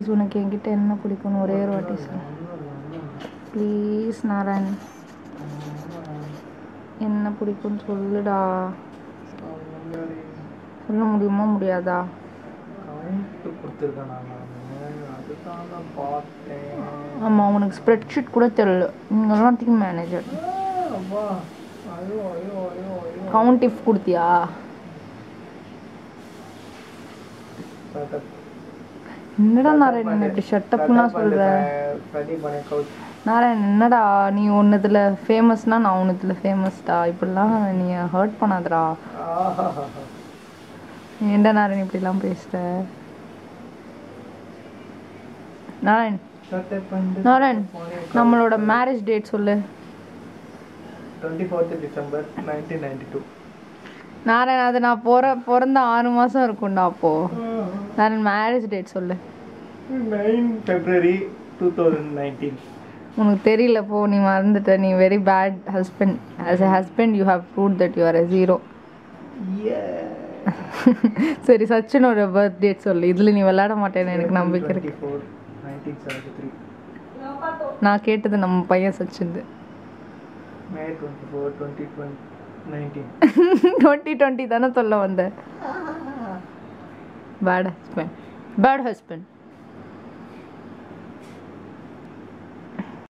உனக்கு என்கிட்ட என்ன பிடிக்கும்னு ஒரே ஒரு வாட்டி சொல்லு ப்ளீஸ் நாராயண் என்ன பிடிக்கும்னு சொல்லுடா சொல்ல முடியுமா முடியாதா கவுண்ட் கொடுத்துருக்கேன் நான் அதுதான் நான் பார்த்தேன் ஆமாம் உனக்கு ஸ்ப்ரெட்ஷீட் கூட தெரியல நீங்கள்லாம் டீம் மேனேஜர் அப்பா ஐயோ ஐயோ ஐயோ ஐயோ கவுண்ட் இஃப் கொடுத்தியா Setup. என்னடா நாராயணன் இப்படி ஷட்டப்லாம் Setup சொல்கிற பண்ணிட்டேன். ready பண்ண couch. நாராயண் என்னடா நீ ஒன்றுத்துல ஃபேமஸ்னா நான் ஒன்றுத்துல ஃபேமஸ்டா இப்படிலாம் நீ ஹர்ட் பண்ணாதடா ஆஹாஹாஹா. ஏன்டா நாராயண் இப்படிலாம் பேசுற நாராயண் Setup பண்ணிட்டு நாராயண் நம்மளோட மேரேஜ் டேட் சொல்லு 24th December 1992. நாராயண் அது நான் பிற பிறந்த ஆறு மாதம் இருக்கும்டா அப்போ நாராயண் மேரேஜ் டேட் சொல்லு 9 February 2019. உனக்கு தெரியல போ நீ மறந்துட்ட நீ very bad husband as a husband you have prove that you are a zero Yeah. சரி சச்சினோட பர்த் டேட் சொல்லு இதில் நீ விளையாட மாட்டேன்னு எனக்கு நம்பிக்கை இருக்கு 24, 1973. நான் கேட்டது நம்ம பையன் சச்சின் May 24, 2019. டுவெண்ட்டி டுவெண்ட்டி தானே சொல்ல வந்த பேட் ஹஸ்பண்ட் பேட் ஹஸ்பண்ட்